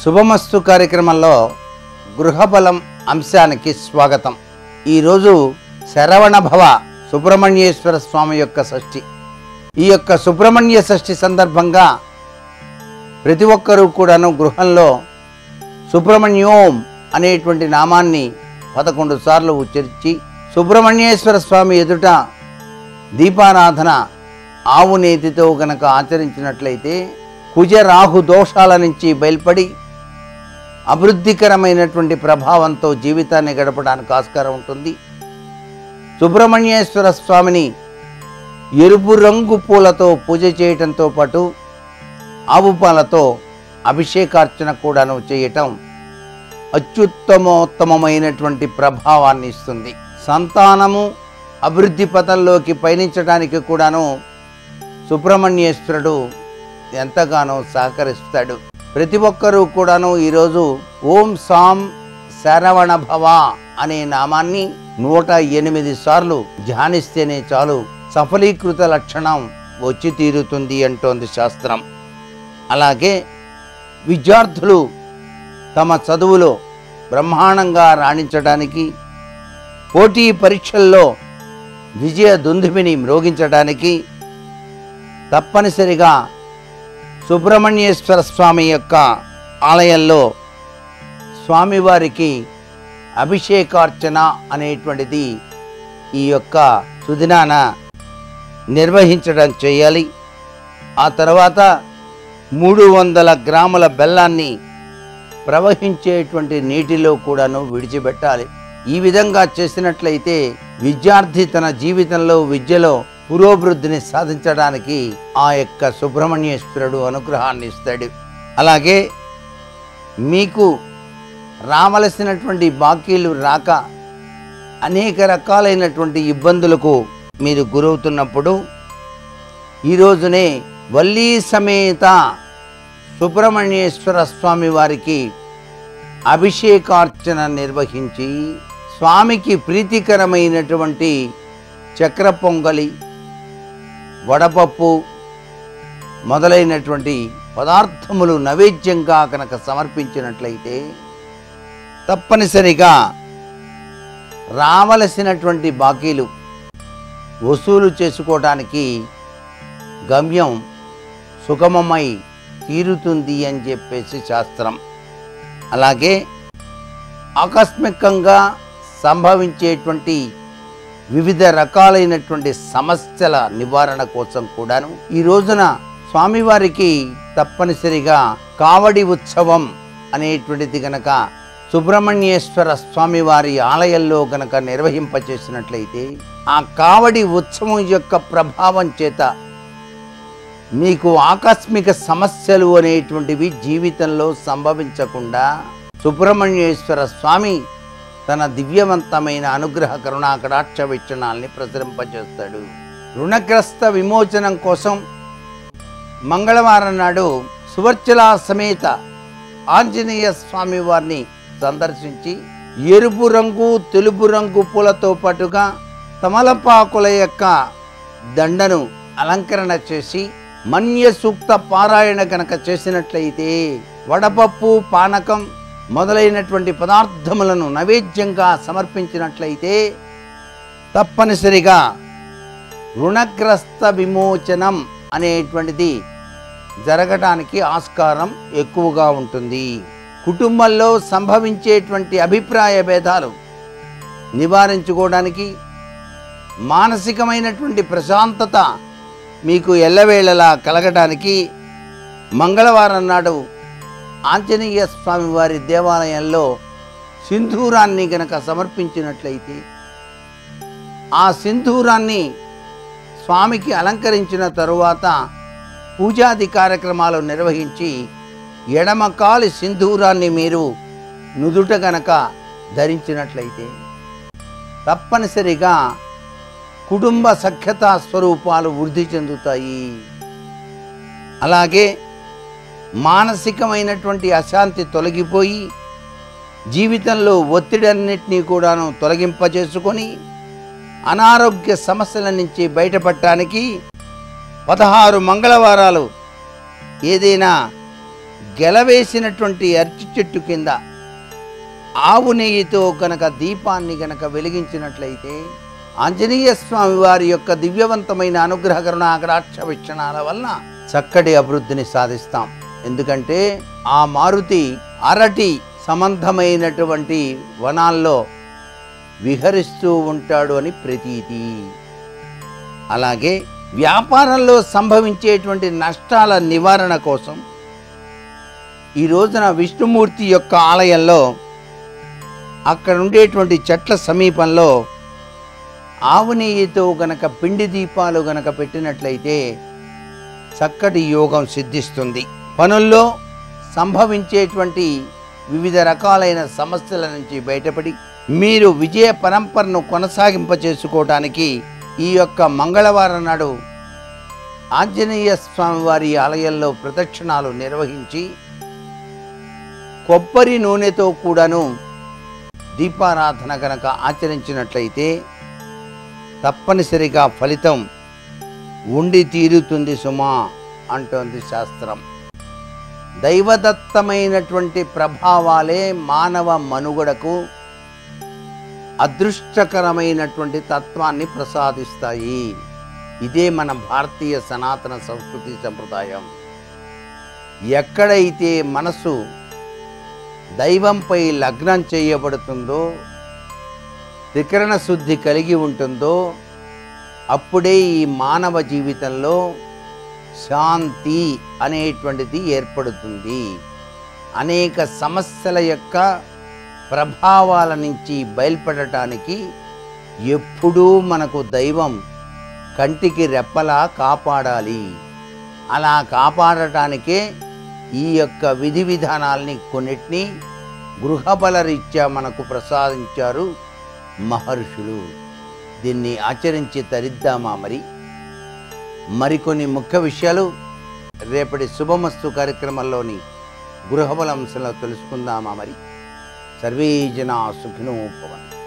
శుభమస్తు కార్యక్రమంలో గృహబలం అంశానికి స్వాగతం ఈరోజు శరవణ భవ సుబ్రహ్మణ్యేశ్వర స్వామి యొక్క షష్ఠి ఈ యొక్క సుబ్రహ్మణ్య షష్ఠి సందర్భంగా ప్రతి ఒక్కరూ కూడాను గృహంలో సుబ్రహ్మణ్యోం అనేటువంటి నామాన్ని పదకొండు సార్లు ఉచ్చరించి సుబ్రహ్మణ్యేశ్వర స్వామి ఎదుట దీపారాధన ఆవు నేతితో గనక ఆచరించినట్లయితే కుజ రాహు దోషాల నుంచి బయల్పడి అభివృద్ధికరమైనటువంటి ప్రభావంతో జీవితాన్ని గడపడానికి ఆస్కారం ఉంటుంది సుబ్రహ్మణ్యేశ్వర స్వామిని ఎరుపు రంగు పూలతో పూజ చేయటంతో పాటు ఆవు పాలతో అభిషేకార్చన కూడాను చేయటం అత్యుత్తమోత్తమమైనటువంటి ప్రభావాన్ని ఇస్తుంది సంతానము అభివృద్ధి పథంలోకి పయనించడానికి కూడాను సుబ్రహ్మణ్యేశ్వరుడు ఎంతగానో సహకరిస్తాడు ప్రతి ఒక్కరూ కూడాను ఈరోజు ఓం సాం శరవణ భవ అనే నామాన్ని నూట ఎనిమిది సార్లు ధ్యానిస్తేనే చాలు సఫలీకృత లక్షణం వచ్చి తీరుతుంది అంటోంది శాస్త్రం అలాగే విద్యార్థులు తమ చదువులో బ్రహ్మాండంగా రాణించడానికి పోటీ పరీక్షల్లో విజయ దుందుభిని మ్రోగించడానికి తప్పనిసరిగా సుబ్రహ్మణ్యేశ్వర స్వామి యొక్క ఆలయంలో స్వామివారికి అభిషేకార్చన అనేటువంటిది ఈ యొక్క సుదినాన నిర్వహించడం చేయాలి ఆ తర్వాత మూడు వందల గ్రాముల బెల్లాన్ని ప్రవహించేటువంటి నీటిలో కూడాను విడిచిపెట్టాలి ఈ విధంగా చేసినట్లయితే విద్యార్థి తన జీవితంలో విద్యలో పురోభివృద్ధిని సాధించడానికి ఆ యొక్క సుబ్రహ్మణ్యేశ్వరుడు అనుగ్రహాన్ని ఇస్తాడు అలాగే మీకు రావలసినటువంటి బాకీలు రాక అనేక రకాలైనటువంటి ఇబ్బందులకు మీరు గురవుతున్నప్పుడు ఈ రోజునే వల్లీ సమేత సుబ్రహ్మణ్యేశ్వర స్వామి వారికి అభిషేకార్చన నిర్వహించి స్వామికి ప్రీతికరమైనటువంటి చక్ర పొంగలి వడపప్పు మొదలైనటువంటి పదార్థములు నైవేద్యంగా కనుక సమర్పించినట్లయితే తప్పనిసరిగా రావలసినటువంటి బాకీలు వసూలు చేసుకోవడానికి గమ్యం సుగమమై తీరుతుంది అని చెప్పేసి శాస్త్రం అలాగే ఆకస్మికంగా సంభవించేటువంటి వివిధ రకాలైనటువంటి సమస్యల నివారణ కోసం కూడాను ఈ రోజున స్వామివారికి తప్పనిసరిగా కావడి ఉత్సవం అనేటువంటిది గనక సుబ్రహ్మణ్యేశ్వర స్వామివారి ఆలయంలో గనక నిర్వహింపచేసినట్లయితే ఆ కావడి ఉత్సవం యొక్క ప్రభావం చేత మీకు ఆకస్మిక సమస్యలు అనేటువంటివి జీవితంలో సంభవించకుండా సుబ్రహ్మణ్యేశ్వర స్వామి తన దివ్యవంతమైన అనుగ్రహ కరుణా కటాక్ష వీక్షణాల్ని ప్రసరింపజేస్తాడు రుణగ్రస్త విమోచనం కోసం మంగళవారం నాడు సువర్చల సమేత ఆంజనేయ స్వామి వారిని సందర్శించి ఎరుపు రంగు తెలుపు రంగు పూలతో పాటుగా తమలపాకుల యొక్క దండను అలంకరణ చేసి మన్య సూక్త పారాయణ కనుక చేసినట్లయితే వడపప్పు పానకం మొదలైనటువంటి పదార్థములను నైవేద్యంగా సమర్పించినట్లయితే తప్పనిసరిగా రుణగ్రస్త విమోచనం అనేటువంటిది జరగటానికి ఆస్కారం ఎక్కువగా ఉంటుంది కుటుంబంలో సంభవించేటువంటి అభిప్రాయ భేదాలు నివారించుకోవడానికి మానసికమైనటువంటి ప్రశాంతత మీకు ఎల్లవేళలా కలగటానికి మంగళవారం నాడు ఆంజనేయ స్వామి వారి దేవాలయంలో సింధూరాన్ని గనక సమర్పించినట్లయితే ఆ సింధూరాన్ని స్వామికి అలంకరించిన తరువాత పూజాది కార్యక్రమాలు నిర్వహించి ఎడమకాలి సింధూరాన్ని మీరు నుదుట గనక ధరించినట్లయితే తప్పనిసరిగా కుటుంబ సఖ్యతా స్వరూపాలు వృద్ధి చెందుతాయి అలాగే మానసికమైనటువంటి అశాంతి తొలగిపోయి జీవితంలో ఒత్తిడన్నిటినీ కూడాను తొలగింపజేసుకొని అనారోగ్య సమస్యల నుంచి బయటపడటానికి పదహారు మంగళవారాలు ఏదైనా గెలవేసినటువంటి అరటి చెట్టు కింద ఆవు నెయ్యితో గనక దీపాన్ని గనక వెలిగించినట్లయితే ఆంజనేయ స్వామి వారి యొక్క దివ్యవంతమైన అనుగ్రహ కరుణ అగ్రాక్ష వీక్షణాల వలన చక్కటి అభివృద్ధిని సాధిస్తాం ఎందుకంటే ఆ మారుతి అరటి సంబంధమైనటువంటి వనాల్లో విహరిస్తూ ఉంటాడు అని ప్రతీతి అలాగే వ్యాపారంలో సంభవించేటువంటి నష్టాల నివారణ కోసం ఈ రోజున విష్ణుమూర్తి యొక్క ఆలయంలో అక్కడ ఉండేటువంటి చెట్ల సమీపంలో ఆవు నెయ్యితో గనక పిండి దీపాలు గనక పెట్టినట్లయితే చక్కటి యోగం సిద్ధిస్తుంది పనుల్లో సంభవించేటువంటి వివిధ రకాలైన సమస్యల నుంచి బయటపడి మీరు విజయ పరంపరను కొనసాగింపచేసుకోవటానికి ఈ యొక్క మంగళవారం నాడు ఆంజనేయ స్వామి వారి ఆలయంలో ప్రదక్షిణాలు నిర్వహించి కొబ్బరి నూనెతో కూడాను దీపారాధన గనక ఆచరించినట్లయితే తప్పనిసరిగా ఫలితం ఉండి తీరుతుంది సుమా అంటోంది శాస్త్రం దైవదత్తమైనటువంటి ప్రభావాలే మానవ మనుగడకు అదృష్టకరమైనటువంటి తత్వాన్ని ప్రసాదిస్తాయి ఇదే మన భారతీయ సనాతన సంస్కృతి సంప్రదాయం ఎక్కడైతే మనసు దైవంపై లగ్నం చేయబడుతుందో త్రికరణ శుద్ధి కలిగి ఉంటుందో అప్పుడే ఈ మానవ జీవితంలో శాంతి అనేటువంటిది ఏర్పడుతుంది అనేక సమస్యల యొక్క ప్రభావాల నుంచి బయల్పడటానికి ఎప్పుడూ మనకు దైవం కంటికి రెప్పలా కాపాడాలి అలా కాపాడటానికే ఈ యొక్క విధి విధానాల్ని కొన్నిటిని గృహబల రీత్యా మనకు ప్రసాదించారు మహర్షులు దీన్ని ఆచరించి తరిద్దామా మరి మరికొన్ని ముఖ్య విషయాలు రేపటి శుభమస్తు కార్యక్రమంలోని గృహబల అంశంలో తెలుసుకుందామా మరి సర్వే జనా సుఖినో భవంతు